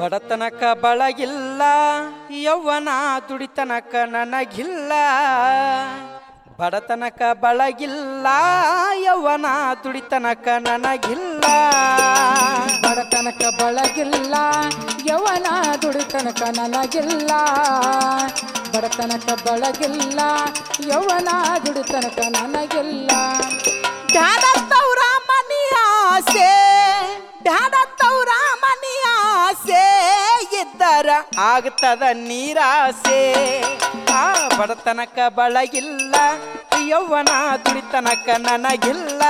ಬಡತನಕ ಬಳಗಿಲ್ಲ ಯೌವನ ದುಡಿತನಕ ನನಗಿಲ್ಲ ಬಡತನಕ ಬಳಗಿಲ್ಲ ಯೌವನ ದುಡಿತನಕ ನನಗಿಲ್ಲ ಬಡತನಕ ಬಳಗಿಲ್ಲ ಯವನ ದುಡಿತನಕ ನನಗಿಲ್ಲ ಬಡತನಕ ಬಳಗಿಲ್ಲ ಯವನ ದುಡಿತನಕ ನನಗಿಲ್ಲ ಬ್ಯಾಡತ್ತವ್ರ ಮನಿ ಆಸೆ ಬ್ಯಾಡತ್ತವ್ರ ಮನಿ ಆಸೆ ಇದ್ದರ ಆಗ್ತದ ನೀರಾಸೆ ಆ ಬಡತನಕ ಬಳಗಿಲ್ಲ ಯೌವನ ದುಡಿತನಕ ನನಗಿಲ್ಲ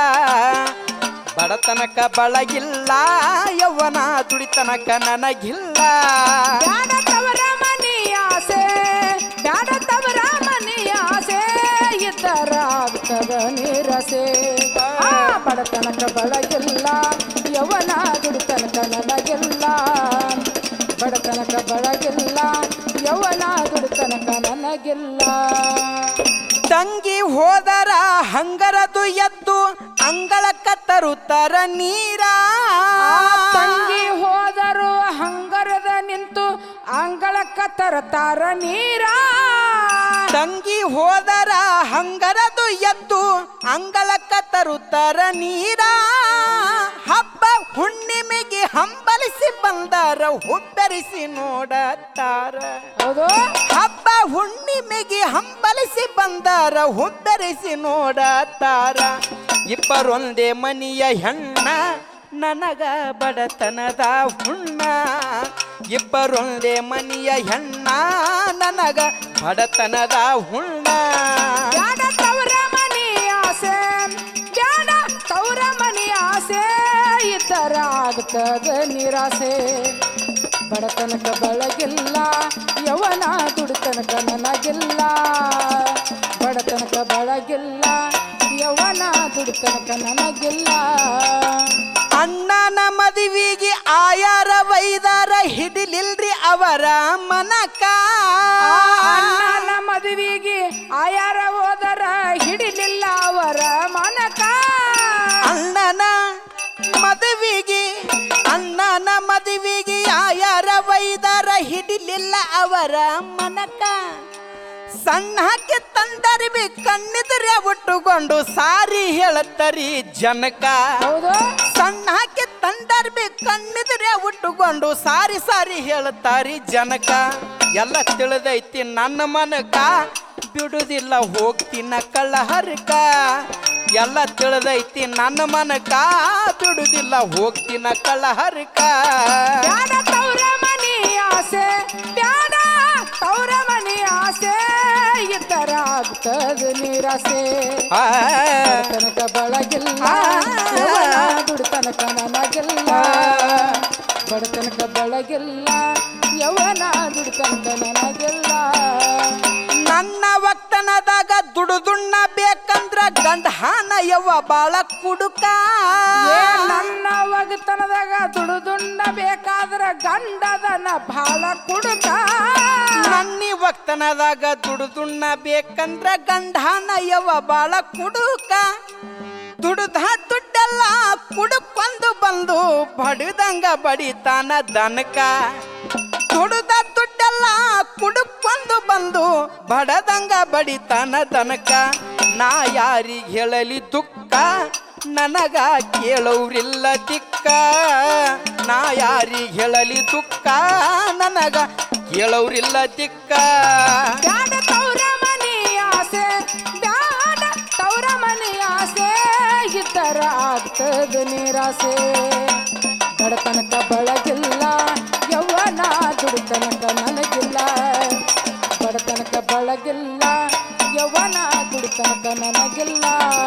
ಬಡತನಕ ಬಳಗಿಲ್ಲ ಯೌವನ ದುಡಿತನಕ ನನಗಿಲ್ಲ ಬ್ಯಾಡತವರ ಮನಿ ಆಸೆ ಬ್ಯಾಡತವರ ಮನಿ ಆಸೆ ಇದ್ದರ ಆಗ್ತದ ನೀರಸೆ ಆ ಬಡತನಕ ಬಳಗಿಲ್ಲ ಯವನ ದುಡಿತನಕ ನನಗಿಲ್ಲ ಬಡತನಕ ಬಳಗಿಲ್ಲ ಯವನ ದುಡಿತನಕ ನನಗಿಲ್ಲ ತಂಗಿ ಹೋದರ ಹಂಗರದು ಎದ್ದು ಅಂಗಳಕ್ಕ ತರುತ್ತರ ನೀರ ತಂಗಿ ಹೋದರು ಹಂಗರದ ನಿಂತು ಅಂಗಳಕ್ಕ ತರತಾರ ನೀರ ತಂಗಿ ಹೋದರ ಹಂಗರದು ಎದ್ದು ಅಂಗಳಕ್ಕ ತರುತ್ತರ ನೀರ ಹಬ್ಬ ಹುಣ್ಣಿಮೆಗೆ ಹಂಬಲಿಸಿ ಬಂದಾರ ಹುಬ್ಬರಿಸಿ ನೋಡತ್ತಾರ ಹೌದು ಹಬ್ಬ ಹುಣ್ಣಿಮೆಗೆ ಹಂಬಲಿಸಿ ಬಂದಾರ ಹುಬ್ಬರಿಸಿ ನೋಡತ್ತಾರ ಇಬ್ಬರೊಂದೇ ಮನಿಯ ಹೆಣ್ಣ ನನಗ ಬಡತನದ ಹುಣ್ಣ ಇಬ್ಬರೊಂದೇ ಮನಿಯ ಹೆಣ್ಣ ನನಗ ಬಡತನದ ಹುಣ್ಣ ಬ್ಯಾಡ ತವರ ಮನಿ ಆಸೆ ಬ್ಯಾಡ ತವರ ಮನಿ ಆಸೆ ಇದ್ದರ ಆಗ್ತದ ನಿರಾಸೆ ಬಡತನಕ ಬಳಗಿಲ್ಲ ಯವನ ದುಡಿತನಕ ನನಗಿಲ್ಲ ಬಡತನಕ ಬಳಗಿಲ್ಲ ಯವನ ದುಡಿತನಕ ನನಗಿಲ್ಲ ಅಣ್ಣನ ಮದುವೆಗೆ ಆಯಾರ ವೈದಾರ ಹಿಡಿಲಿಲ್ರಿ ಅವರ ಮನಕ ಅಣ್ಣನ ಮದುವೆಗೆ ಆಯಾರ ಹೋದರ ಹಿಡಿಲಿಲ್ಲ ಅವರ ಮನಕ ಅಣ್ಣನ ಮದುವೆಗೆ ಅಣ್ಣನ ಮದುವೆಗೆ ಆಯಾರ ವೈದಾರ ಹಿಡಿಲಿಲ್ಲ ಅವರ ಮನಕ ಸಣ್ಣ ಹಾಕಿ ತಂದರಿಬಿ ಕಣ್ಣಿದ್ರೆ ಒಟ್ಟುಕೊಂಡು ಸಾರಿ ಹೇಳತ್ತರಿ ಜನಕ ಹೌದು ಸಣ್ಣ ಹಾಕಿ ತಂದರ್ಬಿ ಕಣ್ಣಿದ್ರೆ ಉಟ್ಟುಕೊಂಡು ಸಾರಿ ಸಾರಿ ಹೇಳುತ್ತಾರಿ ಜನಕ ಎಲ್ಲ ತಿಳಿದೈತಿ ನನ್ನ ಮನಕ ಬಿಡುದಿಲ್ಲ ಹೋಗ್ತೀನ ಕಳ್ಳಹರಕ ಎಲ್ಲ ತಿಳಿದೈತಿ ನನ್ನ ಮನಕ ಬಿಡುದಿಲ್ಲ ಹೋಗ್ತೀನ ಕಳ್ಳಹರಕ ಬ್ಯಾಡ ತೌರ ಮನಿ ಆಸೆ ಬ್ಯಾಡ ತೌರ ಮನಿ ಆಸೆ ಇದ್ದರ ಆಗ್ತದ ನಿರಾಸೆ ಆ, ತನಕ ಬಳಗಿಲ್ಲ ಯವನ ದುಡ್ತನಕ ನನಗಿಲ್ಲ ಬಡತನಕ ಬಳಗಿಲ್ಲ ಯವನ ದುಡ್ತನಕ ನನಗಿಲ್ಲ ನನ್ನ ಒಕ್ತನದಾಗ ದುಡುದುಣ್ಣ ಬೇಕಂದ್ರ ಗಂಡ ಹಾನ ಯವ್ವ ಬಾಳ ಕುಡುಕ ಏ ನನ್ನ ಒಗತನದಾಗ ದುಡುದುಣ್ಣ ಬೇಕಾದ್ರ ಗಂಡದನ ಬಾಳ ಕುಡುಕ ನನ್ನಿ ಒಕ್ತನದಾಗ ದುಡುದುಣ್ಣ ಬೇಕಂದ್ರ ಗಂಡಾನ ಯವ್ವ ಬಾಳ ಕುಡುಕ ದುಡುದ ದುಡ್ಡೆಲ್ಲ ಕುಡುಕೊಂದು ಬಂದು ಬಡಿದಂಗ ಬಡಿತಾನ ದನಕ ದುಡುದ ದುಡ್ಡೆಲ್ಲ ಕುಡುಕೊಂದು ಬಂದು ಬಡದಂಗ ಬಡಿತಾನ ದನಕ ನಾ ಯಾರಿಗೆ ಹೇಳಲಿ ದುಃಖ ನನಗ ಕೇಳೋರಿಲ್ಲ ದಿಕ್ಕ ನಾ ಯಾರಿಗೆ ಹೇಳಲಿ ದುಃಖ ನನಗ ಕೇಳೋರಿಲ್ಲ ದಿಕ್ಕ ಬ್ಯಾಡ ತೌರ ಮನಿ ಆಸೆ ಬ್ಯಾಡ ತೌರ ಮನಿ ಆಸೆ ಇದ್ದರ ಆಗ್ತದ ನಿರಾಸೆ ಬಡತನಕ ಬಳಗಿಲ್ಲ ಯವ್ವನ ದುಡಿತನಕ ನನಗಿಲ್ಲ ಬಡತನಕ ಬಳಗಿಲ್ಲ ಯವ್ವನ ದುಡಿತನಕ ನನಗಿಲ್ಲ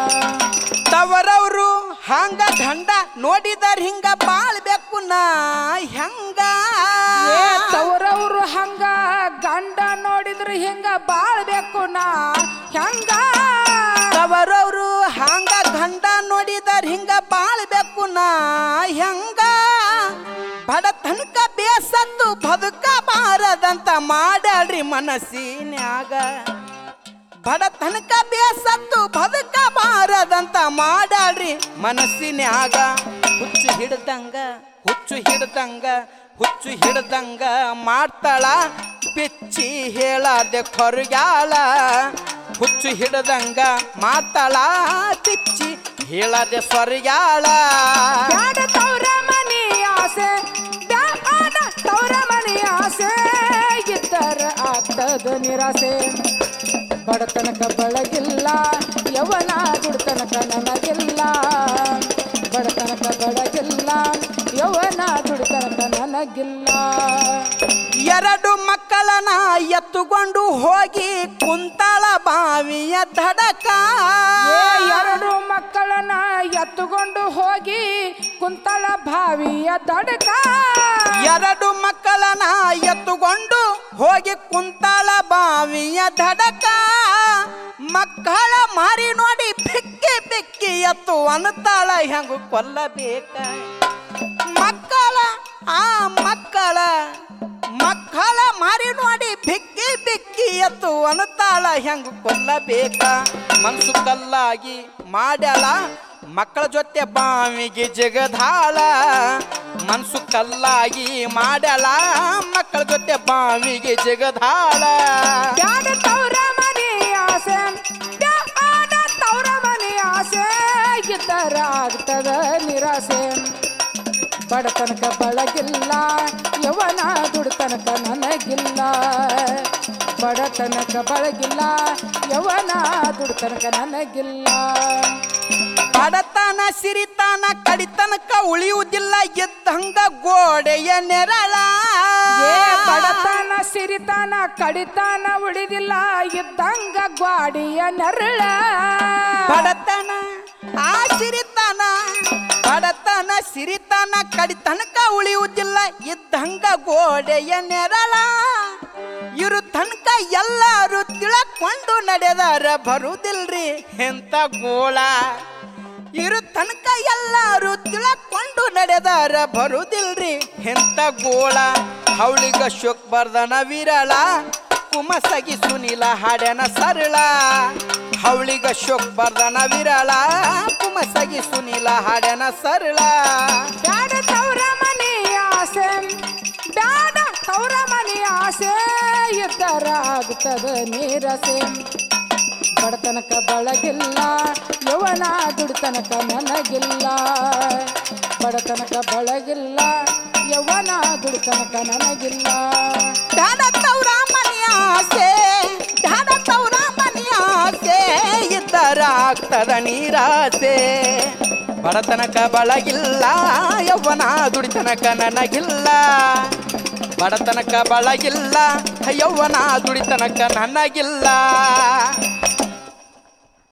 ತವರವ್ರು ಹಂಗ ದಂಡ ನೋಡಿದರ್ ಹಿಂಗ ಬಾಳ್ಬೇಕು ನಾ ಹೆಂಗ ಏ ತವರವ್ರು ಹಂಗ ಗಂಡ ನೋಡಿದ್ರು ಹಿಂಗ ಬಾಳ್ಬೇಕು ನಾ ಹೆಂಗ ತವರವ್ರು ಹಂಗ ಗಂಡ ನೋಡಿದರ್ ಹಿಂಗ ಬಾಳ್ಬೇಕು ನಾ ಹೆಂಗ ಬಡತನಕ ಬೇಸತ್ತು ಬದುಕಬಾರದಂತ ಮಾಡ್ಯಾಳ್ರಿ ಮನಸ್ಸಿನ್ಯಾಗ ಬಡತನಕ ಬೇಸತ್ತು ಬದುಕಬಾರದಂತ ಮಾಡಾಡ್ರಿ ಮನಸ್ಸಿನ್ಯಾಗ ಹುಚ್ಚು ಹಿಡ್ದಂಗ ಹುಚ್ಚು ಹಿಡ್ದಂಗ ಹುಚ್ಚು ಹಿಡ್ದಂಗ ಮಾಡ್ತಾಳ ಬಿಚ್ಚಿ ಹೇಳದೆ ಕೊರಗ್ಯಾಳ ಹುಚ್ಚು ಹಿಡ್ದಂಗ ಮಾಡ್ತಾಳ ಬಿಚ್ಚಿ ಹೇಳದೆ ಸ್ವರ್ಗ್ಯಾಳ ಬ್ಯಾಡ ತವ್ರ ಮನಿ ಆಸೆ ಬ್ಯಾಡ ತವ್ರ ಮನಿ ಆಸೆ ಇದ್ದರ ಆಗ್ತದ ನಿರಾಸೆ ಬಡತನಕ ಬೆಳಗಿಲ್ಲ ಯವನ ದುಡ್ತನಕ ನನಗಿಲ್ಲ ಬಡತನಕ ಬೆಳಗಿಲ್ಲ ಯವನ ದುಡ್ತನಕ ನನಗಿಲ್ಲ ಎರಡು ಮಕ್ಕಳನ ಎತ್ತುಕೊಂಡು ಹೋಗಿ ಕುಂತಾಳ ಬಾವಿಯ ದಡಕ ಏ ಎರಡು ಮಕ್ಕಳನ್ನ ಎತ್ತುಕೊಂಡು ಹೋಗಿ ಕುಂತಳ ಬಾವಿಯ ದಡಕ ಎರಡು ಮಕ್ಕಳನ ಎತ್ತುಕೊಂಡು ಹೋಗಿ ಕುಂತಾಳ ಬಾವಿಯ ದಡಕ ಮಕ್ಕಳ ಮಾರಿ ನೋಡಿ ಬಿಕ್ಕಿ ಬಿಕ್ಕಿ ಎತ್ತು ಅನ್ನತಾಳ ಹೆಂಗ ಕೊಲ್ಲಬೇಕ ಮಕ್ಕಳ ಆ ಮಕ್ಕಳ ಮಕ್ಕಳ ಮಾರಿ ನೋಡಿ ಬಿಕ್ಕಿ ಬಿಕ್ಕಿ ಎತ್ತು ಅನ್ನತಾಳ ಹೆಂಗ ಕೊಲ್ಲಬೇಕ ಮನ್ಸು ಕಲ್ಲಾಗಿ ಮಾಡ್ಯಾಳ ಮಕ್ಕಳ ಜೊತೆ ಬಾವಿಗೆ ಜಗದಾಳ ಮನ್ಸು ಕಲ್ಲಾಗಿ ಮಾಡ್ಯಾಳ ಮಕ್ಕಳ ಜೊತೆ ಬಾವಿಗೆ ಜಗದಾಳ ಬ್ಯಾಡ ತವ್ರ ಮನಿ ಆಸೆ ಬ್ಯಾಡ ತವ್ರ ಮನಿ ಆಸೆ ಇದ್ದರ ಆಗ್ತದ ನಿರಾಸೆ ಬಡತನಕ ಬಳಗಿಲ್ಲ ಯವನ ದುಡ್ತನಕ ನನಗಿಲ್ಲ ಬಡತನಕ ಬಳಗಿಲ್ಲ ಯವನ ದುಡ್ತನಕ ನನಗಿಲ್ಲ ಬಡತನ ಸಿರಿತನ ಕಡಿತನಕ ಉಳಿಯುವುದಿಲ್ಲ ಎದ್ದಂಗ ಗೋಡೆಯ ನೆರಳ ಏ ಬಡತನ ಸಿರಿತನ ಕಡಿತನ ಉಳಿದಿಲ್ಲ ಇದ್ದಂಗ ಗ್ವಾಡಿಯ ನೆರಳ ಬಡತನ ಆ ಸಿರಿತನ ಬಡತನ ಸಿರಿತನ ಕಡಿತನಕ ಉಳಿಯುವುದಿಲ್ಲ ಇದ್ದಂಗ ಗೋಡೆಯ ನೆರಳ ಇರು ತನಕ ಎಲ್ಲರೂ ತಿಳಕೊಂಡು ನಡೆದಾರ ಬರುವುದಿಲ್ರಿ ಎಂತ ಗೋಳ ಇರು ತನಕ ಎಲ್ಲರೂ ತಿಳಕೊಂಡು ನಡೆದಾರ ಬರುವುದಿಲ್ರಿ ಎಂತ ಗೋಳ ಹವಳಿಗ ಶೋಕ್ ಬರ್ದನ ವಿರಳ ಕುಮಸಗಿ ಸುನಿಲ ಹಾಡ್ಯನ ಸರಳ ಹವಳಿಗ ಶೋಕ್ ಬರ್ದನ ವಿರಳ ಕುಮಸಗಿ ಸುನಿಲ ಹಾಡ್ಯನ ಸರಳ ಬ್ಯಾಡ ತವ್ರ ಮನಿ ಆಸೆ ಬ್ಯಾಡ ತವ್ರ ಮನಿ ಆಸೆ ಇದ್ದರ ಆಗ್ತದ ನೀರಸೆ ಬಡತನಕ ಬಳಗಿಲ್ಲ ಯವನ ದುಡ್ತನಕ ನನಗಿಲ್ಲ ಬಡತನಕ ಬಳಗಿಲ್ಲ ಯವನ ದುಡ್ತನಕ ನನಗಿಲ್ಲ ದಾಡ ತೌರ ಮನೆಯ ಆಸೆ ದಾಡ ತೌರ ಮನೆಯ ಆಸೆ ಇದ್ದರ ಆಗ್ತದ ನೀರಾಸೆ ಬಡತನಕ ಬಳಗಿಲ್ಲ ಯವ್ವನ ದುಡಿತನಕ ನನಗಿಲ್ಲ ಬಡತನಕ ಬಳಗಿಲ್ಲ ಯವ್ವನ ದುಡಿತನಕ ನನಗಿಲ್ಲ